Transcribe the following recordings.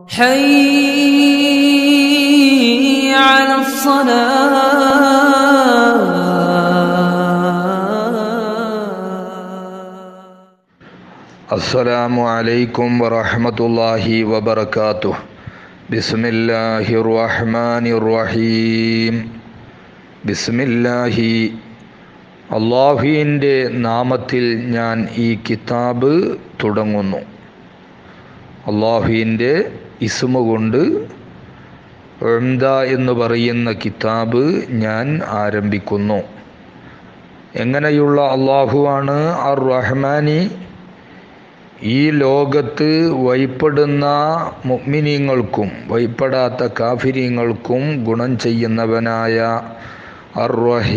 حي على الصلاة السلام عليكم ورحمة الله وبركاته بسم الله الرحمن الرحيم بسم الله അള്ളാഹുവിൻ്റെ നാമത്തിൽ ഞാൻ ഈ കിതാബ് തുടങ്ങുന്നു അള്ളാഹുവിൻ്റെ ഇസ്മ കൊണ്ട് ഉംദ എന്ന് പറയുന്ന കിതാബ് ഞാൻ ആരംഭിക്കുന്നു എങ്ങനെയുള്ള അള്ളാഹുവാണ് അർ റഹ്മാനി ഈ ലോകത്ത് വഴിപ്പെടുന്ന മുഗ്മിനീങ്ങൾക്കും വഴിപ്പെടാത്ത കാഫിര്യങ്ങൾക്കും ഗുണം ചെയ്യുന്നവനായ അർ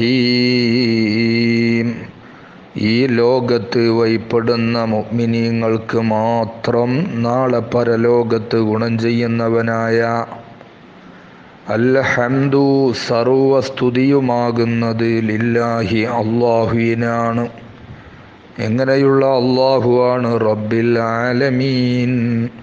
റഹീം ഈ ലോകത്ത് വഴിപ്പെടുന്ന മുഗ്മിനീങ്ങൾക്ക് മാത്രം നാളെ പരലോകത്ത് ഗുണം ചെയ്യുന്നവനായ അൽഹംദു സർവസ്തുതിയുമാകുന്നത് ലില്ലാഹി അള്ളാഹുവിനാണ് എങ്ങനെയുള്ള അള്ളാഹുവാണ് റബ്ബിൽ ആലമീൻ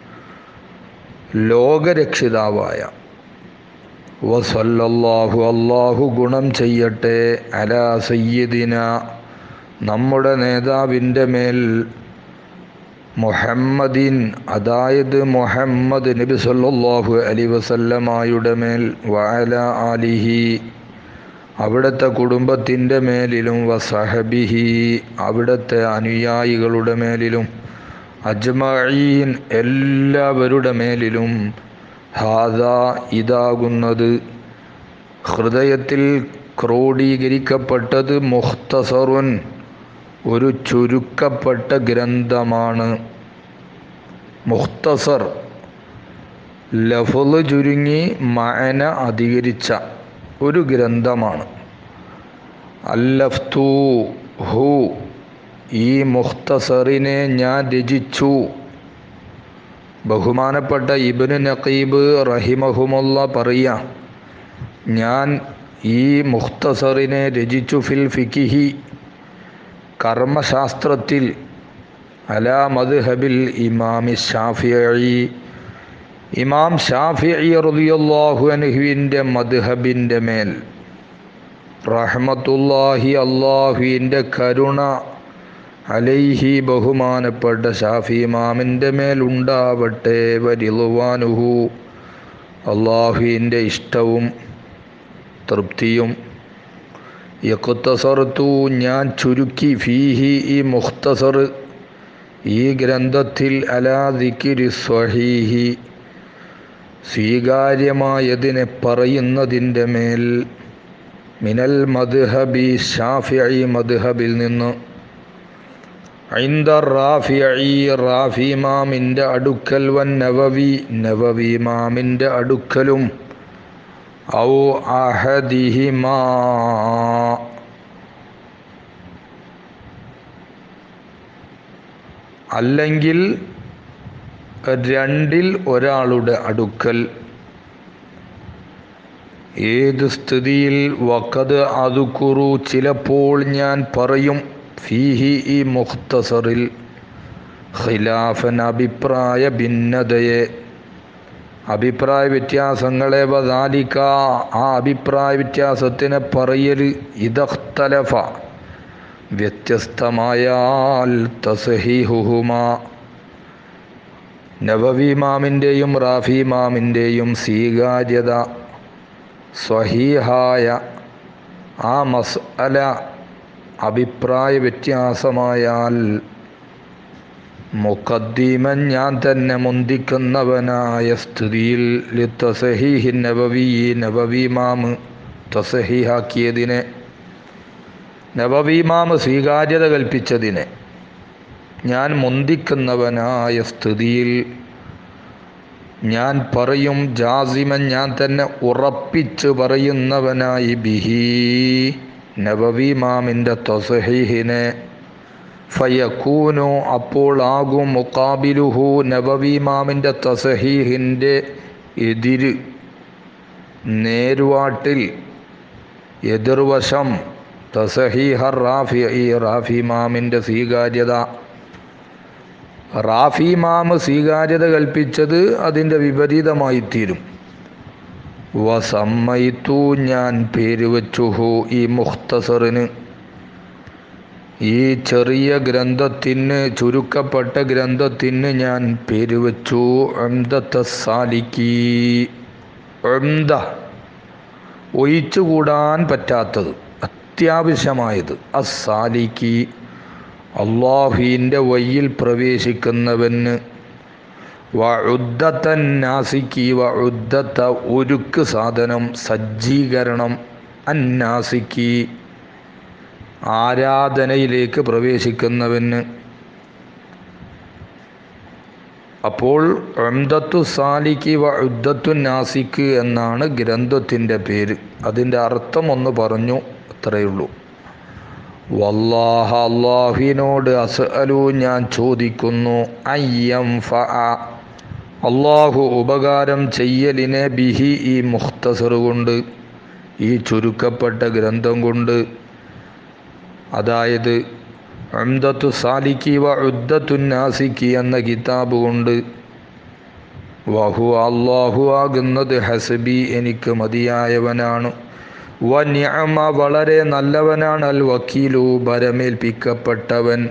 ലോകരക്ഷിതാവായ വസല്ലല്ലാഹു അള്ളാഹു ഗുണം ചെയ്യട്ടെ അലാ സയ്യിദിന നമ്മുടെ നേതാവിൻ്റെ മേൽ മുഹമ്മദിൻ അതായത് മുഹമ്മദ് നബി സല്ലല്ലാഹു അലൈ വസല്ലമായുടെ മേൽ വഅല ആലിഹി അവിടുത്തെ കുടുംബത്തിൻ്റെ മേലിലും വസഹബിഹി അവിടുത്തെ അനുയായികളുടെ മേലിലും അജ്മഈൻ എല്ലാവരുടെ മേലിലും ഹാദ ഇതാകുന്നത് ഹൃദയത്തിൽ ക്രോഡീകരിക്കപ്പെട്ടത് മുഖ്തസറുൻ ഒരു ചുരുക്കപ്പെട്ട ഗ്രന്ഥമാണ് മുഖ്തസർ ലഫുള് ചുരുങ്ങി മഅന അധികരിച്ച ഒരു ഗ്രന്ഥമാണ് അല്ലഫ്തു ഹു ഈ മുഖ്തസറിനെ ഞാൻ രചിച്ചു ബഹുമാനപ്പെട്ട ഇബിന് നഖീബ് റഹിമഹുമുള്ള പറയാ ഞാൻ ഈ മുഖ്തസറിനെ രചിച്ചു ഫിൽ ഫിക്കിഹി കർമ്മശാസ്ത്രത്തിൽ അലാ മദ്ഹബിൽ ഇമാമി ഷാഫിഈ ഇമാം ഷാഫി റളിയല്ലാഹു അൻഹുവിൻ്റെ മദ്ഹബിൻ്റെ മേൽ റഹ്മത്തുല്ലാഹി അള്ളാഹുവിൻ്റെ കരുണ അലൈഹി ബഹുമാനപ്പെട്ട ഷാഫി ഇമാമിൻ്റെ മേൽ ഉണ്ടാവട്ടെ വരിളുവാനുഹു അള്ളാഹുവിൻ്റെ ഇഷ്ടവും തൃപ്തിയും യക്കുത്തസർത്തു ഞാൻ ചുരുക്കി ഫീഹി ഈ മുഖ്തസർ ഈ ഗ്രന്ഥത്തിൽ അലാ ദിക്കിരി സ്വഹീഹി സ്വീകാര്യമായതിനെ പറയുന്നതിൻ്റെ മേൽ മിനൽ മദ്ഹബി ഷാഫിഇ മദ്ഹബിൽ നിന്ന് ഐന്ദ റാഫിഇ റാഫി മാമിൻ്റെ അടുക്കൽ വൻ നവവി നവവി മാമിൻ്റെ അടുക്കലും ഔ അഹദിഹിമാ അല്ലെങ്കിൽ രണ്ടിൽ ഒരാളുടെ അടുക്കൽ ഏത് സ്ഥിതിയിൽ വക്കത് അതുക്കുറു ചിലപ്പോൾ ഞാൻ പറയും ഫീഹി ഈ മുഖ്തസറിൽ ഖിലാഫൻ അഭിപ്രായ ഭിന്നതയെ അഭിപ്രായ വ്യത്യാസങ്ങളെ വദാലിക്ക ആ അഭിപ്രായ വ്യത്യാസത്തിനെ പറയൽ ഇതഖ്തലഫ വ്യത്യസ്തമായാൽ തസഹിഹുഹുമ നവവിമാമിൻ്റെയും റാഫിമാമിൻ്റെയും സ്വീകാര്യത സ്വഹീഹായ ആ മസ്അല അഭിപ്രായ വ്യത്യാസമായാൽ മുഖദ്ദീമൻ ഞാൻ തന്നെ മുന്തിക്കുന്നവനായ സ്ഥിതിയിൽ ലിത്തസഹീഹി നബവി നബവിമാമ് തസഹീഹാക്കിയതിനെ നബവിമാമ് സ്വീകാര്യത കൽപ്പിച്ചതിനെ ഞാൻ മുന്തിക്കുന്നവനായ സ്ഥിതിയിൽ ഞാൻ പറയും ജാസിമൻ ഞാൻ തന്നെ ഉറപ്പിച്ച് പറയുന്നവനായി ബിഹി നബവിമാമിൻ്റെ തൊസഹീഹിനെ ഫയക്കൂനു അപ്പോൾ ആകും മുക്കാബിലുഹു നബവിമാമിൻ്റെ തസഹീഹിൻ്റെ എതിര് നേരുവാട്ടിൽ എതിർവശം തസഹീഹർ റാഫി ഈ റാഫി ഇമാമിൻ്റെ സ്വീകാര്യത റാഫി മാമ് സ്വീകാര്യത കൽപ്പിച്ചത് അതിൻ്റെ വിപരീതമായി തീരും വസമ്മയിത്തു ഞാൻ പേര് വച്ചുഹു ഈ മുഖ്തസറിന് ഈ ചെറിയ ഗ്രന്ഥത്തിന് ചുരുക്കപ്പെട്ട ഗ്രന്ഥത്തിന് ഞാൻ പേര് വച്ചു അംദത്ത സാലിക്കി അംദ ഒഴിച്ചുകൂടാൻ പറ്റാത്തത് അത്യാവശ്യമായത് അസാലിക്കി അള്ളാഹുവിൻ്റെ വയ്യിൽ പ്രവേശിക്കുന്നവന് വഴുദ്ധത്തൻ നാസിക്കി വഴുദ്ധത്ത ഒരുക്ക് സാധനം സജ്ജീകരണം അന്നാസിക്കി ആരാധനയിലേക്ക് പ്രവേശിക്കുന്നവന് അപ്പോൾ അംദത്തു സാലിക്ക് വ ഉദ്ദത്തു നാസിക്ക് എന്നാണ് ഗ്രന്ഥത്തിൻ്റെ പേര് അതിൻ്റെ അർത്ഥം ഒന്ന് പറഞ്ഞു അത്രയുള്ളൂ വല്ലാഹ അള്ളാഹുവിനോട് അസ്അലു ഞാൻ ചോദിക്കുന്നു അയ്യം ഫ അള്ളാഹു ഉപകാരം ചെയ്യലിനെ ബിഹി ഈ മുഖ്തസർ കൊണ്ട് ഈ ചുരുക്കപ്പെട്ട ഗ്രന്ഥം കൊണ്ട് അതായത് അംദത്തു സാലിക്കി വ ഉദ്ദത്തു നാസിക്കി എന്ന കിതാബ് കൊണ്ട് വഹു അള്ളാഹു ആകുന്നത് ഹസബി എനിക്ക് മതിയായവനാണ് വ നിഅമ വളരെ നല്ലവനാണ് അൽ വക്കീലു ഭരമേൽപ്പിക്കപ്പെട്ടവൻ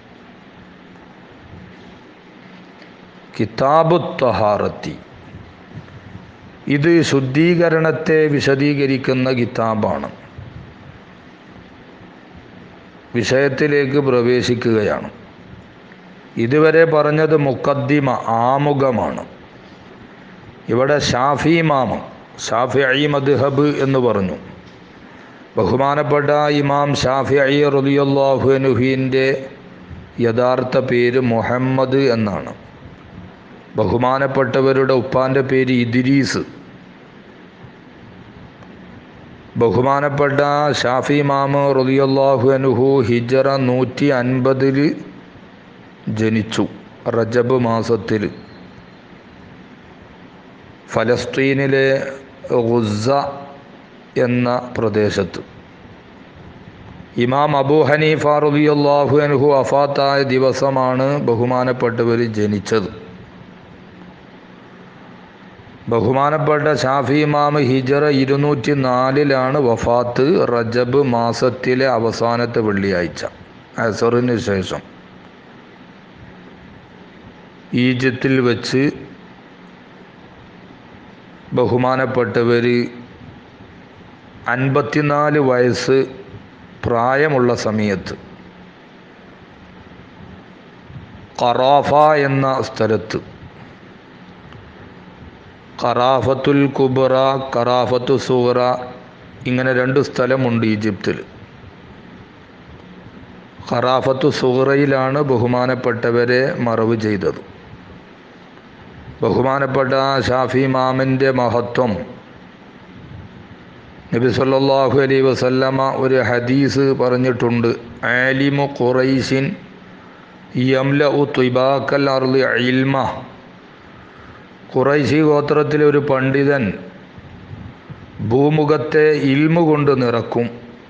കിതാബു തഹാറത്തി ഇത് ശുദ്ധീകരണത്തെ വിശദീകരിക്കുന്ന കിതാബാണ് വിഷയത്തിലേക്ക് പ്രവേശിക്കുകയാണ് ഇതുവരെ പറഞ്ഞത് മുക്കദ്ദിമ ആമുഖമാണ് ഇവിടെ ഷാഫി മാമ ഷാഫി ഐ മദ്ഹബ് എന്ന് പറഞ്ഞു ബഹുമാനപ്പെട്ട ഇമാം ഷാഫി ഐ റലിയല്ലാഹുനുഹീൻ്റെ യഥാർത്ഥ പേര് മുഹമ്മദ് എന്നാണ് ബഹുമാനപ്പെട്ടവരുടെ ഉപ്പാൻ്റെ പേര് ഇദ്രീസ് ബഹുമാനപ്പെട്ട ഷാഫി മാമ റലിയല്ലാഹു അനുഹു ഹിജറ നൂറ്റി അൻപതിൽ ജനിച്ചു റജബ് മാസത്തിൽ ഫലസ്തീനിലെ ഗുസ എന്ന പ്രദേശത്ത് ഇമാം അബൂ ഹനീഫ റലിയല്ലാഹു അനുഹു അഫാത്തായ ദിവസമാണ് ബഹുമാനപ്പെട്ടവർ ജനിച്ചത് ബഹുമാനപ്പെട്ട ഷാഫി ഇമാം ഹിജറ ഇരുന്നൂറ്റി നാലിലാണ് വഫാത്ത് റജബ് മാസത്തിലെ അവസാനത്തെ വെള്ളിയാഴ്ച അസറിന് ശേഷം ഈജിപ്തിൽ വെച്ച് ബഹുമാനപ്പെട്ടവർ അൻപത്തിനാല് വയസ്സ് പ്രായമുള്ള സമയത്ത് ഖറാഫ എന്ന സ്ഥലത്ത് ഖറാഫത്തുൽ കുബറ ഖറാഫത്തു സുഹറ ഇങ്ങനെ രണ്ട് സ്ഥലമുണ്ട് ഈജിപ്തിൽ ഖറാഫത്തു സുഹറയിലാണ് ബഹുമാനപ്പെട്ടവരെ മറവ് ചെയ്തത് ബഹുമാനപ്പെട്ട ഷാഫി മാമിൻ്റെ മഹത്വം നബി സല്ലല്ലാഹു അലൈഹി വസല്ലമ ഒരു ഹദീസ് പറഞ്ഞിട്ടുണ്ട് ആലിമു ഖുറൈശിൻ യംല ഉ തുബാക്കൽ അർളി ഇൽമ ഖുറൈശി ഗോത്രത്തിലെ ഒരു പണ്ഡിതൻ ഭൂമുഖത്തെ ഇൽമു കൊണ്ട് നിറക്കും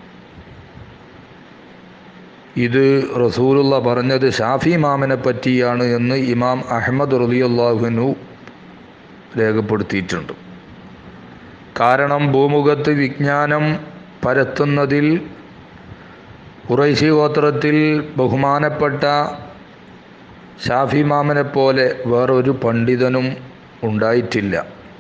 ഇത് റസൂലുള്ള പറഞ്ഞത് ഷാഫി മാമിനെ പറ്റിയാണ് എന്ന് ഇമാം അഹമ്മദ് റലിയുള്ളാഹുനു രേഖപ്പെടുത്തിയിട്ടുണ്ട് കാരണം ഭൂമുഖത്ത് വിജ്ഞാനം പരത്തുന്നതിൽ ഖുറൈശി ഗോത്രത്തിൽ ബഹുമാനപ്പെട്ട ഷാഫി മാമനെ പോലെ വേറൊരു പണ്ഡിതനും ഉണ്ടായിട്ടില്ല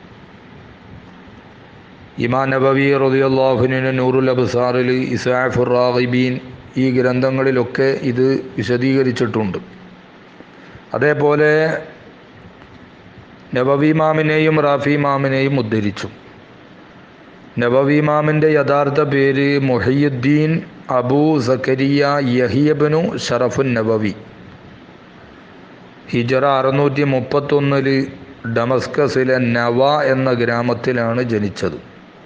ഇമാ നബവി റളിയല്ലാഹുവിന് നൂറുൽ അബ്സാറിൽ ഇസാഫുർ റാഗിബീൻ ഈ ഗ്രന്ഥങ്ങളിലൊക്കെ ഇത് വിശദീകരിച്ചിട്ടുണ്ട് അതേപോലെ നബവിമാമിനെയും റാഫിമാമിനെയും ഉദ്ധരിച്ചു നബവിമാമിൻ്റെ യഥാർത്ഥ പേര് മൊഹിയുദ്ദീൻ അബൂ സക്കരിയ യഹിയബനു ഷറഫുൻ നബവി ഹിജറ അറുന്നൂറ്റി മുപ്പത്തൊന്നിൽ ഡമസ്കസിലെ നവ എന്ന ഗ്രാമത്തിലാണ് ജനിച്ചത്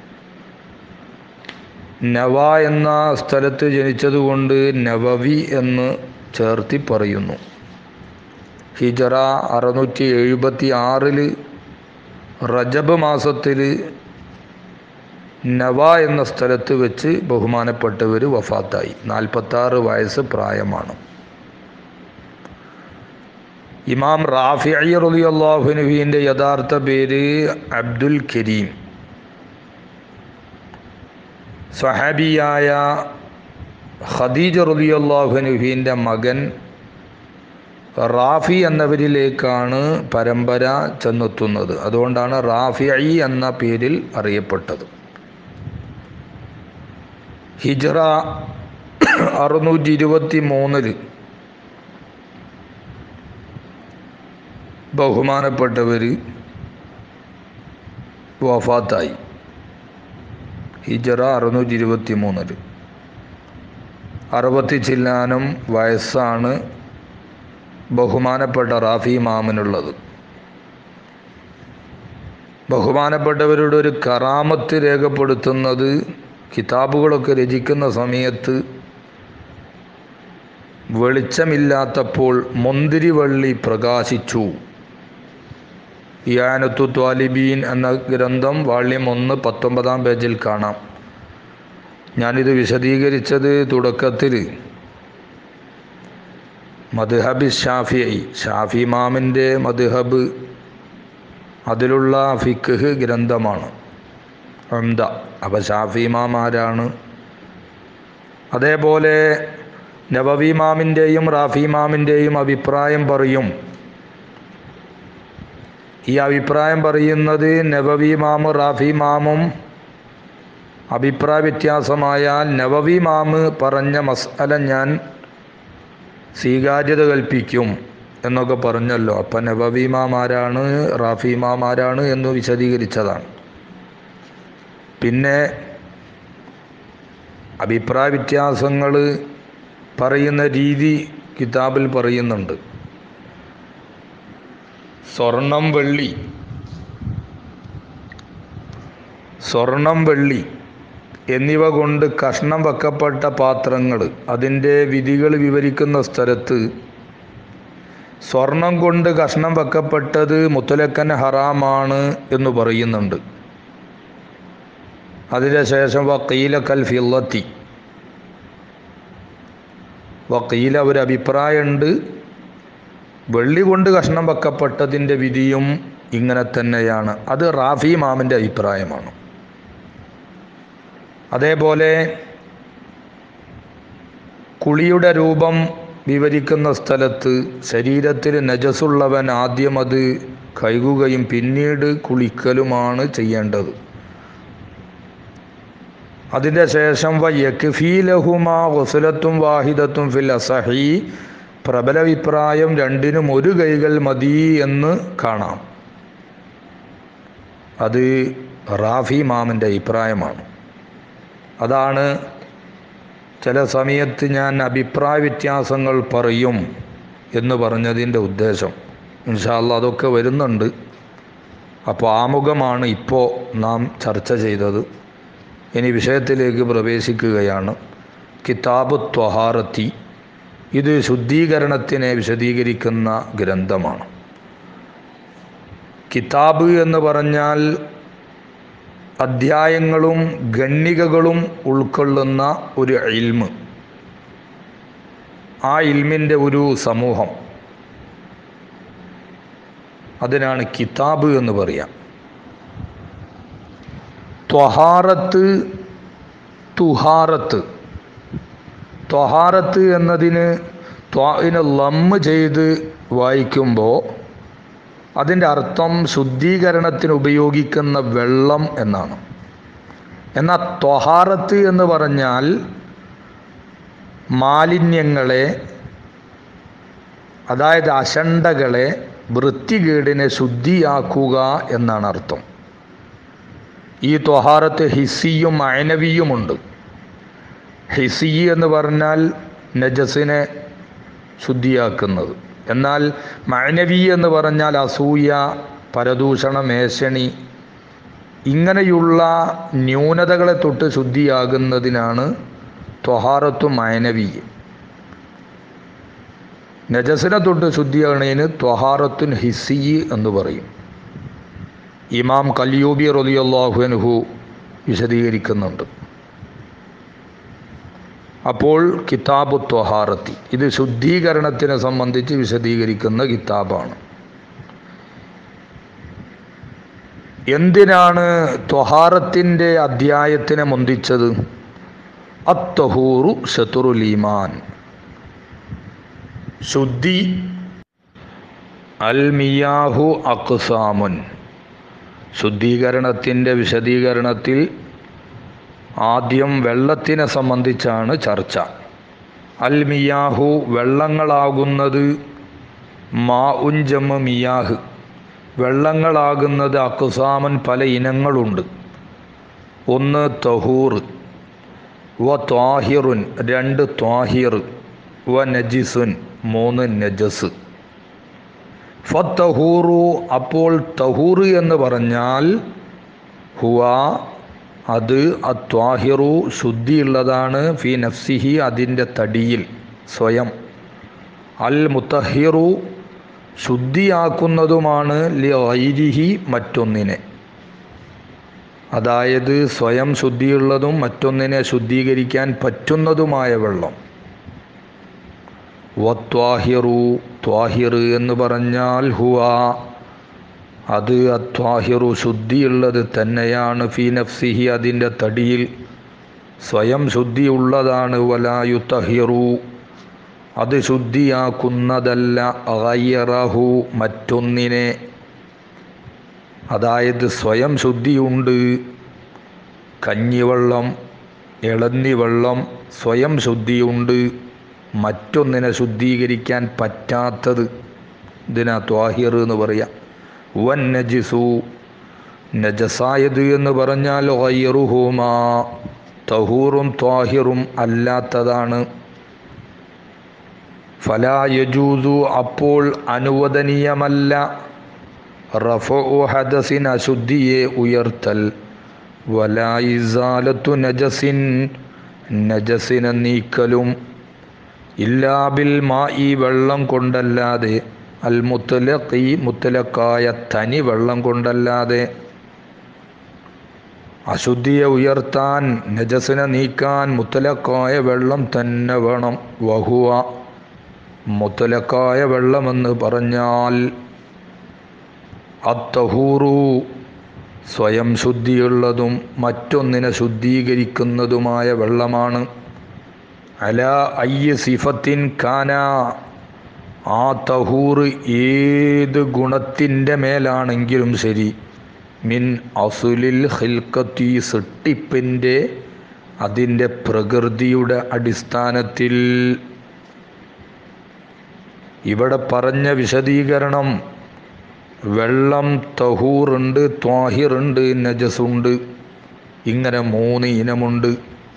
നവ എന്ന സ്ഥലത്ത് ജനിച്ചതുകൊണ്ട് നവവി എന്ന് ചേർത്തി പറയുന്നു ഹിജറ അറുന്നൂറ്റി എഴുപത്തി ആറിൽ റജബ് മാസത്തിൽ നവ എന്ന സ്ഥലത്ത് വെച്ച് ബഹുമാനപ്പെട്ടവർ വഫാത്തായി നാൽപ്പത്താറ് വയസ്സ് പ്രായമാണ് ഇമാം റാഫി റലി അള്ളാഹുനുവിൻ്റെ യഥാർത്ഥ പേര് അബ്ദുൽ കരീം സഹാബിയായ ഖദീജ റലി അള്ളാഹുനുവിൻ്റെ മകൻ റാഫി എന്നവരിലേക്കാണ് പരമ്പര ചെന്നെത്തുന്നത് അതുകൊണ്ടാണ് റാഫി എന്ന പേരിൽ അറിയപ്പെട്ടത് ഹിജ്റ അറുന്നൂറ്റി ഇരുപത്തി മൂന്നിൽ ബഹുമാനപ്പെട്ടവർ വഫാത്തായി ഹിജ്റ അറുന്നൂറ്റി ഇരുപത്തി മൂന്നിൽ അറുപത്തി ചില്ലാനം വയസ്സാണ് ബഹുമാനപ്പെട്ട റാഫി മാമനുള്ളത് ബഹുമാനപ്പെട്ടവരുടെ ഒരു കറാമത്ത് രേഖപ്പെടുത്തുന്നത് കിതാബുകളൊക്കെ രചിക്കുന്ന സമയത്ത് വെളിച്ചമില്ലാത്തപ്പോൾ മുന്തിരിവള്ളി പ്രകാശിച്ചു ഇയാനത്തു ത്വാലിബീൻ എന്ന ഗ്രന്ഥം വാള്യം ഒന്ന് പത്തൊമ്പതാം പേജിൽ കാണാം ഞാനിത് വിശദീകരിച്ചത് തുടക്കത്തിൽ മദ്ഹബി ഷാഫിഐ ഷാഫി മാമിൻ്റെ മദ്ഹബ് അതിലുള്ള ഫിഖ് ഗ്രന്ഥമാണ് അംദ അപ്പോൾ ഷാഫി മാം ആരാണ് അതേപോലെ നബവി മാമിൻ്റെയും റാഫി മാമിൻ്റെയും അഭിപ്രായം പറയും ഈ അഭിപ്രായം പറയുന്നത് നബവി മാമ് റാഫി മാമും അഭിപ്രായ വ്യത്യാസമായാൽ നബവി മാമ് പറഞ്ഞ മസാല ഞാൻ സ്വീകാര്യത കൽപ്പിക്കും എന്നൊക്കെ പറഞ്ഞല്ലോ അപ്പം നബവി മാമാരാണ് റാഫി മാമാരാണ് എന്ന് വിശദീകരിച്ചതാണ് പിന്നെ അഭിപ്രായ വ്യത്യാസങ്ങൾ പറയുന്ന രീതി കിതാബിൽ പറയുന്നുണ്ട് സ്വർണം വെള്ളി സ്വർണം വെള്ളി എന്നിവ കൊണ്ട് കഷ്ണം വെക്കപ്പെട്ട പാത്രങ്ങൾ അതിൻ്റെ വിധികൾ വിവരിക്കുന്ന സ്ഥലത്ത് സ്വർണം കൊണ്ട് കഷ്ണം വെക്കപ്പെട്ടത് മുത്തലക്കൻ ഹറാമാണ് എന്ന് പറയുന്നുണ്ട് അതിന് ശേഷം വക്കീല കൽ ഫില്ലത്തി വക്കീല ഒരു അഭിപ്രായമുണ്ട് വെള്ളി കൊണ്ട് കഷ്ണം വെക്കപ്പെട്ടതിൻ്റെ വിധിയും ഇങ്ങനെ തന്നെയാണ് അത് റാഫി മാമിൻ്റെ അഭിപ്രായമാണ് അതേപോലെ കുളിയുടെ രൂപം വിവരിക്കുന്ന സ്ഥലത്ത് ശരീരത്തിൽ നജസുള്ളവൻ ആദ്യം അത് കഴുകുകയും പിന്നീട് കുളിക്കലുമാണ് ചെയ്യേണ്ടത് അതിൻ്റെ ശേഷം വയക്ഫീലഹുമ വസുലത്തും വാഹിദത്തും ഫിൽ അസഹി പ്രബല അഭിപ്രായം രണ്ടിനും ഒരു കൈകൾ മതി എന്ന് കാണാം അത് റാഫി മാമിൻ്റെ അഭിപ്രായമാണ് അതാണ് ചില സമയത്ത് ഞാൻ അഭിപ്രായ വ്യത്യാസങ്ങൾ പറയും എന്ന് പറഞ്ഞതിൻ്റെ ഉദ്ദേശം ഇൻഷാല്ല അതൊക്കെ വരുന്നുണ്ട് അപ്പോൾ ആമുഖമാണ് ഇപ്പോൾ നാം ചർച്ച ചെയ്തത് ഇനി വിഷയത്തിലേക്ക് പ്രവേശിക്കുകയാണ് കിതാബ് ത്വഹാറത്തി ഇത് ശുദ്ധീകരണത്തിനെ വിശദീകരിക്കുന്ന ഗ്രന്ഥമാണ് കിതാബ് എന്ന് പറഞ്ഞാൽ അധ്യായങ്ങളും ഗണ്ണികകളും ഉൾക്കൊള്ളുന്ന ഒരു ഇൽമ് ആ ഇൽമിൻ്റെ ഒരു സമൂഹം അതിനാണ് കിതാബ് എന്ന് പറയാം ത്വഹാറത്ത് തുഹാറത്ത് ത്വഹാറത്ത് എന്നതിന് ത്വാവിന് ലമ്മ് ചെയ്ത് വായിക്കുമ്പോൾ അതിൻ്റെ അർത്ഥം ശുദ്ധീകരണത്തിന് ഉപയോഗിക്കുന്ന വെള്ളം എന്നാണ് എന്നാൽ ത്വഹാറത്ത് എന്ന് പറഞ്ഞാൽ മാലിന്യങ്ങളെ അതായത് അശണ്ടകളെ വൃത്തികേടിനെ ശുദ്ധിയാക്കുക എന്നാണ് അർത്ഥം ഈ ത്വഹാറത്ത് ഹിസിയും അയനവിയുമുണ്ട് ഹിസി എന്ന് പറഞ്ഞാൽ നജസിനെ ശുദ്ധിയാക്കുന്നത് എന്നാൽ മഴനവി എന്ന് പറഞ്ഞാൽ അസൂയ പരദൂഷണ മേശണി ഇങ്ങനെയുള്ള ന്യൂനതകളെ തൊട്ട് ശുദ്ധിയാകുന്നതിനാണ് ത്വഹാറത്തു മയനവി നജസിനെ തൊട്ട് ശുദ്ധിയാകുന്നതിന് ത്വഹാറത്തുൻ ഹിസി എന്ന് പറയും ഇമാം കല്യൂബി റലിയല്ലാഹുഅനുഹു വിശദീകരിക്കുന്നുണ്ട് അപ്പോൾ കിതാബു ത്വഹാറത്തി ഇത് ശുദ്ധീകരണത്തിനെ സംബന്ധിച്ച് വിശദീകരിക്കുന്ന കിതാബാണ് എന്തിനാണ് ത്വഹാറത്തിൻ്റെ അധ്യായത്തിനെ മുന്തിച്ചത് അത്തഹൂറു ഷത്തുറുലീമാൻ ശുദ്ധി അൽ മിയാഹു അക്സാമുൻ ശുദ്ധീകരണത്തിൻ്റെ വിശദീകരണത്തിൽ ആദ്യം വെള്ളത്തിനെ സംബന്ധിച്ചാണ് ചർച്ച അൽ മിയാഹു വെള്ളങ്ങളാകുന്നത് മാ ഉഞ്ചമ്മ മിയാഹ് വെള്ളങ്ങളാകുന്നത് അക്കുസാമൻ പല ഇനങ്ങളുണ്ട് ഒന്ന് തഹൂർ വ ത്വാഹിറുൻ രണ്ട് ത്വാഹിർ വ നജിസുൻ മൂന്ന് നജസ് ഫത്തഹൂറു അപ്പോൾ തഹൂർ എന്ന് പറഞ്ഞാൽ ഹുവ അത് അത്വാഹിറു ശുദ്ധിയുള്ളതാണ് ഫി നഫ്സിഹി അതിൻ്റെ തടിയിൽ സ്വയം അൽ മുത്തഹിറു ശുദ്ധിയാക്കുന്നതുമാണ് ലി ഐരിഹി മറ്റൊന്നിനെ അതായത് സ്വയം ശുദ്ധിയുള്ളതും മറ്റൊന്നിനെ ശുദ്ധീകരിക്കാൻ പറ്റുന്നതുമായ വെള്ളം വത്വാഹിറു ത്വാഹിർ എന്ന് പറഞ്ഞാൽ ഹുവ അത് അത്വാഹിറു ശുദ്ധിയുള്ളത് തന്നെയാണ് ഫി നഫ്സിഹി അതിൻ്റെ തടിയിൽ സ്വയം ശുദ്ധിയുള്ളതാണ് വലായു തഹിറു അത് ശുദ്ധിയാക്കുന്നതല്ല അഹയ്യറഹു മറ്റൊന്നിനെ അതായത് സ്വയം ശുദ്ധിയുണ്ട് കഞ്ഞിവെള്ളം ഇളന്നിവെള്ളം സ്വയം ശുദ്ധിയുണ്ട് മറ്റൊന്നിനെ ശുദ്ധീകരിക്കാൻ പറ്റാത്തത് ഇതിനാ ത്വാഹിർ എന്ന് പറയാം വൻ നജിസു നജസായത് എന്ന് പറഞ്ഞാൽ ഗയ്റുഹുമാ തഹൂറും ത്വാഹിറും അല്ലാത്തതാണ് ഫലാ യജൂസു അപ്പോൾ അനുവദനീയമല്ല റഫു ഹദസിൻ അശുദ്ധിയെ ഉയർത്തൽ വലാ ഇസാലത്തു നജസിൻ നജസിനെ നീക്കലും ഇല്ലാബിൽ മാ ഈ വെള്ളം കൊണ്ടല്ലാതെ അൽ മുത്തലഖി മുത്തലക്കായ തനി വെള്ളം കൊണ്ടല്ലാതെ അശുദ്ധിയെ ഉയർത്താൻ നജസിനെ നീക്കാൻ മുത്തലക്കായ വെള്ളം തന്നെ വേണം വഹുവ മുത്തലക്കായ വെള്ളമെന്ന് പറഞ്ഞാൽ അത്തഹൂറു സ്വയം ശുദ്ധിയുള്ളതും മറ്റൊന്നിനെ ശുദ്ധീകരിക്കുന്നതുമായ വെള്ളമാണ് അല അയ്യ സിഫത്തിൻ കാന ആ തഹൂർ ഏത് ഗുണത്തിൻ്റെ മേലാണെങ്കിലും ശരി മിൻ അസുലിൽ ഹിൽക്കത്തി സൃഷ്ടിപ്പിൻ്റെ അതിൻ്റെ പ്രകൃതിയുടെ അടിസ്ഥാനത്തിൽ ഇവിടെ പറഞ്ഞ വിശദീകരണം വെള്ളം തഹൂറുണ്ട് ത്വാഹിറുണ്ട് നജസുണ്ട് ഇങ്ങനെ മൂന്ന് ഇനമുണ്ട്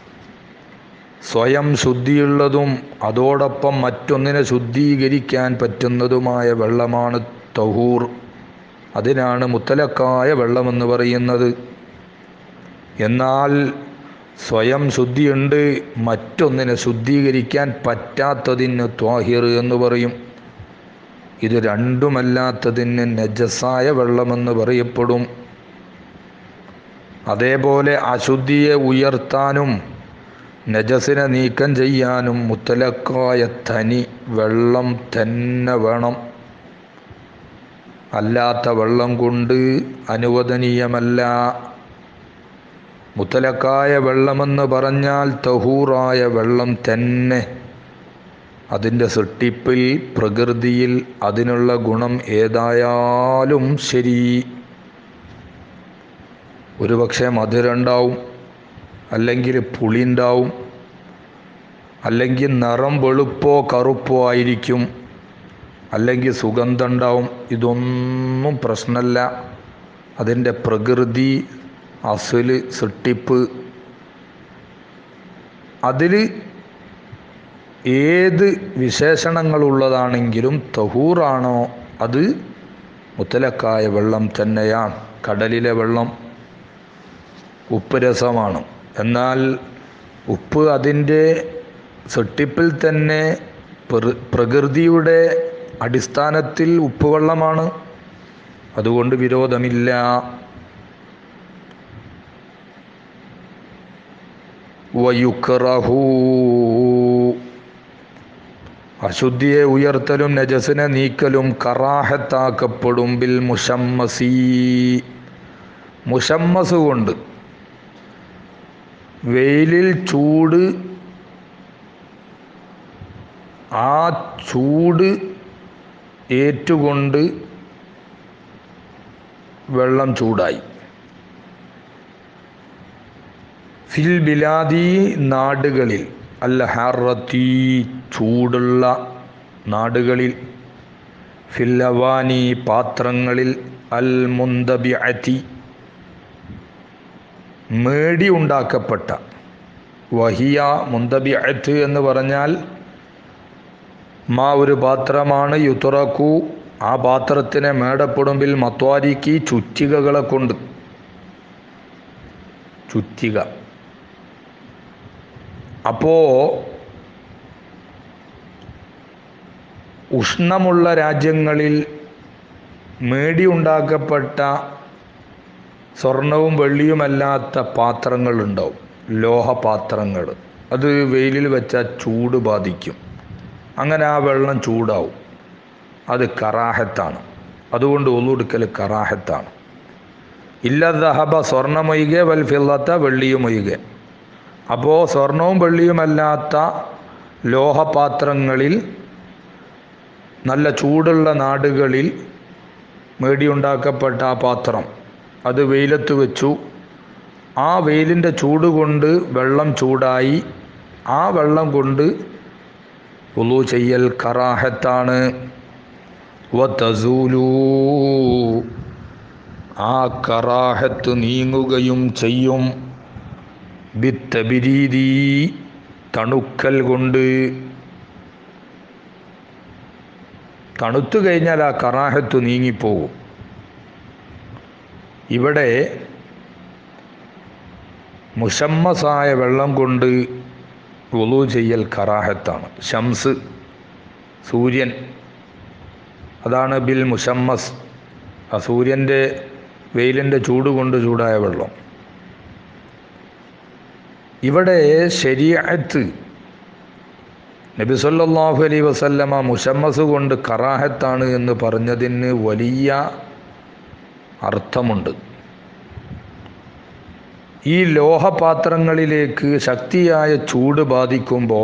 സ്വയം ശുദ്ധിയുള്ളതും അതോടൊപ്പം മറ്റൊന്നിനെ ശുദ്ധീകരിക്കാൻ പറ്റുന്നതുമായ വെള്ളമാണ് തഹൂർ അതിനാണ് മുത്തലക്കായ വെള്ളമെന്ന് പറയുന്നത് എന്നാൽ സ്വയം ശുദ്ധിയുണ്ട് മറ്റൊന്നിനെ ശുദ്ധീകരിക്കാൻ പറ്റാത്തതിന് ത്വാഹിർ എന്ന് പറയും ഇത് രണ്ടുമല്ലാത്തതിന് നജസായ വെള്ളമെന്ന് പറയപ്പെടും അതേപോലെ അശുദ്ധിയെ ഉയർത്താനും നജസിനെ നീക്കം ചെയ്യാനും മുത്തലക്കായ തനി വെള്ളം തന്നെ വേണം അല്ലാത്ത വെള്ളം കൊണ്ട് അനുവദനീയമല്ല മുത്തലക്കായ വെള്ളമെന്ന് പറഞ്ഞാൽ തഹൂറായ വെള്ളം തന്നെ അതിൻ്റെ സൃഷ്ടിപ്പിൽ പ്രകൃതിയിൽ അതിനുള്ള ഗുണം ഏതായാലും ശരി ഒരുപക്ഷെ മധുരമുണ്ടാവും അല്ലെങ്കിൽ പുളി ഉണ്ടാവും അല്ലെങ്കിൽ നിറം വെളുപ്പോ കറുപ്പോ ആയിരിക്കും അല്ലെങ്കിൽ സുഗന്ധം ഉണ്ടാവും ഇതൊന്നും പ്രശ്നമല്ല അതിൻ്റെ പ്രകൃതി അസുല് സൃഷ്ടിപ്പ് അതിൽ ഏത് വിശേഷണങ്ങളുള്ളതാണെങ്കിലും തഹൂറാണോ അത് മുത്തലക്കായ വെള്ളം തന്നെയാണ് കടലിലെ വെള്ളം ഉപ്പ് രസമാണ് എന്നാൽ ഉപ്പ് അതിൻ്റെ സൃഷ്ടിപ്പിൽ തന്നെ പ്ര- പ്രകൃതിയുടെ അടിസ്ഥാനത്തിൽ ഉപ്പുവെള്ളമാണ് അതുകൊണ്ട് വിരോധമില്ല വയുക്കറഹൂ അശുദ്ധിയെ ഉയർത്തലും നജസിനെ നീക്കലും കറാഹത്താക്കപ്പെടും ബിൽ മുഷമ്മസി മുഷമ്മസ് കൊണ്ട് വെയിലിൽ ചൂട് ആ ചൂട് ഏറ്റുകൊണ്ട് വെള്ളം ചൂടായി ഫിൽ ബിലാദി നാടുകളിൽ അല്ല ഹറത്തി ചൂടുള്ള നാടുകളിൽ ഫില്ലവാനി പാത്രങ്ങളിൽ അൽ മുന്തബിഅത്തി മേടി ഉണ്ടാക്കപ്പെട്ട വഹിയ മുന്തബിഅത്ത് എന്ന് പറഞ്ഞാൽ മാ ഒരു പാത്രമാണ് യുത്തുറക്കു ആ പാത്രത്തിനെ മേടപ്പെടുമ്പിൽ മത്വാരിക്ക് ചുറ്റികകളെ കൊണ്ട് ചുറ്റിക അപ്പോ ഉഷ്ണമുള്ള രാജ്യങ്ങളിൽ മേടി ഉണ്ടാക്കപ്പെട്ട സ്വർണവും വെള്ളിയുമല്ലാത്ത പാത്രങ്ങളുണ്ടാവും ലോഹപാത്രങ്ങൾ അത് വെയിലിൽ വെച്ചാൽ ചൂട് ബാധിക്കും അങ്ങനെ ആ വെള്ളം ചൂടാവും അത് കറാഹത്താണ് അതുകൊണ്ട് ഒന്നുടുക്കൽ കറാഹത്താണ് ഇല്ല ദഹബ സ്വർണ്ണമൊയ്കെ വൽ ഫില്ലത്ത വെള്ളിയുമൊയ്കെ അപ്പോൾ സ്വർണവും വെള്ളിയുമല്ലാത്ത ലോഹപാത്രങ്ങളിൽ നല്ല ചൂടുള്ള നാടുകളിൽ മേടിയുണ്ടാക്കപ്പെട്ട ആ പാത്രം അത് വെയിലത്ത് വെച്ചു ആ വെയിലിൻ്റെ ചൂട് കൊണ്ട് വെള്ളം ചൂടായി ആ വെള്ളം കൊണ്ട് ഉളു ചെയ്യൽ കറാഹത്താണ് വതസൂലൂ ആ കറാഹത്ത് നീങ്ങുകയും ചെയ്യും ബിത്തബിരീതി തണുക്കൽ കൊണ്ട് തണുത്തു കഴിഞ്ഞാൽ ആ കറാഹത്ത് നീങ്ങിപ്പോകും ഇവിടെ മുഷമ്മസായ വെള്ളം കൊണ്ട് ഉളു ചെയ്യൽ കറാഹത്താണ് ഷംസ് സൂര്യൻ അതാണ് ബിൽ മുഷമ്മസ് ആ സൂര്യൻ്റെ വെയിലിൻ്റെ ചൂട് കൊണ്ട് ചൂടായ വെള്ളം ഇവിടെ ശരിയത്ത് നബി സല്ലല്ലാഹു അലൈഹി വസല്ലമ മുഷമ്മസ് കൊണ്ട് കറാഹത്താണ് എന്ന് പറഞ്ഞതിന് വലിയ അർത്ഥമുണ്ട് ഈ ലോഹപാത്രങ്ങളിലേക്ക് ശക്തിയായ ചൂട് ബാധിക്കുമ്പോൾ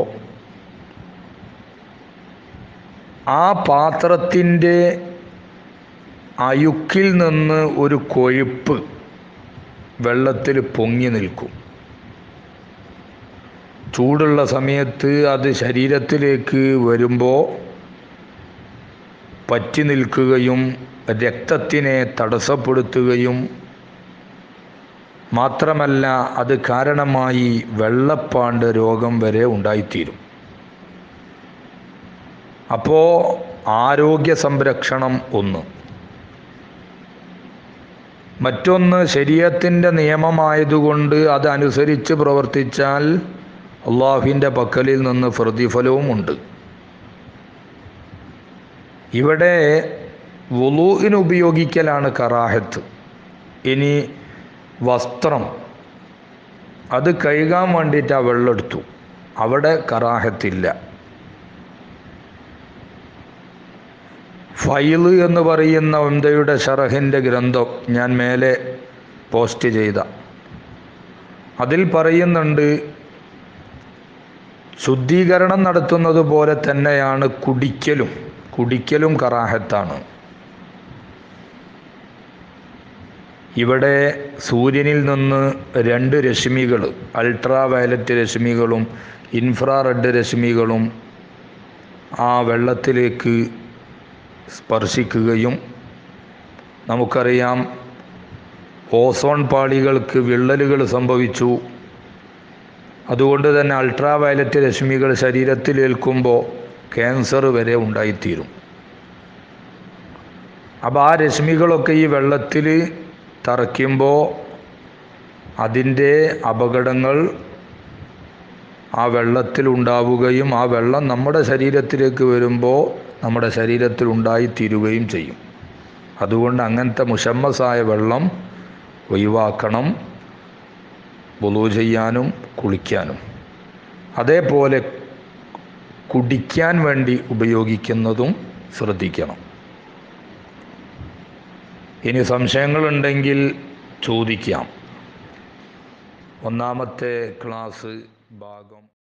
ആ പാത്രത്തിൻ്റെ അയുക്കിൽ നിന്ന് ഒരു കൊഴുപ്പ് വെള്ളത്തിൽ പൊങ്ങി നിൽക്കും ചൂടുള്ള സമയത്ത് അത് ശരീരത്തിലേക്ക് വരുമ്പോൾ പറ്റി നിൽക്കുകയും രക്തത്തിനെ തടസ്സപ്പെടുത്തുകയും മാത്രമല്ല അത് കാരണമായി വെള്ളപ്പാണ്ട് രോഗം വരെ ഉണ്ടായിത്തീരും അപ്പോൾ ആരോഗ്യ സംരക്ഷണം ഒന്ന് മറ്റൊന്ന് ശരീരത്തിൻ്റെ നിയമമായതുകൊണ്ട് അതനുസരിച്ച് പ്രവർത്തിച്ചാൽ അള്ളാഹുവിൻ്റെ പക്കലിൽ നിന്ന് പ്രതിഫലവും ഉണ്ട് ഇവിടെ വുളൂഹിന് ഉപയോഗിക്കലാണ് കറാഹത്ത് ഇനി വസ്ത്രം അത് കഴുകാൻ വേണ്ടിയിട്ട് ആ വെള്ളം എടുത്തു അവിടെ കറാഹത്തില്ല ഫൈല് എന്ന് പറയുന്ന ഉന്തയുടെ ഷറഹിൻ്റെ ഗ്രന്ഥം ഞാൻ മേലെ പോസ്റ്റ് ചെയ്ത അതിൽ പറയുന്നുണ്ട് ശുദ്ധീകരണം നടത്തുന്നത് പോലെ തന്നെയാണ് കുടിക്കലും കുടിക്കലും കറാഹത്താണ് ഇവിടെ സൂര്യനിൽ നിന്ന് രണ്ട് രശ്മികൾ അൾട്രാ വയലറ്റ് രശ്മികളും ഇൻഫ്രാറെഡ് രശ്മികളും ആ വെള്ളത്തിലേക്ക് സ്പർശിക്കുകയും നമുക്കറിയാം ഓസോൺ പാളികൾക്ക് വിള്ളലുകൾ സംഭവിച്ചു അതുകൊണ്ട് തന്നെ അൾട്രാ വയലറ്റ് രശ്മികൾ ശരീരത്തിലേൽക്കുമ്പോൾ ക്യാൻസർ വരെ ഉണ്ടായിത്തീരും അപ്പോൾ ആ രശ്മികളൊക്കെ ഈ വെള്ളത്തിൽ തറയ്ക്കുമ്പോൾ അതിൻ്റെ അപകടങ്ങൾ ആ വെള്ളത്തിൽ ഉണ്ടാവുകയും ആ വെള്ളം നമ്മുടെ ശരീരത്തിലേക്ക് വരുമ്പോൾ നമ്മുടെ ശരീരത്തിൽ ഉണ്ടായിത്തീരുകയും ചെയ്യും അതുകൊണ്ട് അങ്ങനത്തെ മുഷമ്മസായ വെള്ളം ഒഴിവാക്കണം വുളു ചെയ്യാനും കുളിക്കാനും അതേപോലെ കുടിക്കാൻ വേണ്ടി ഉപയോഗിക്കുന്നതും ശ്രദ്ധിക്കണം ഇനി സംശയങ്ങളുണ്ടെങ്കിൽ ചോദിക്കാം ഒന്നാമത്തെ ക്ലാസ് ഭാഗം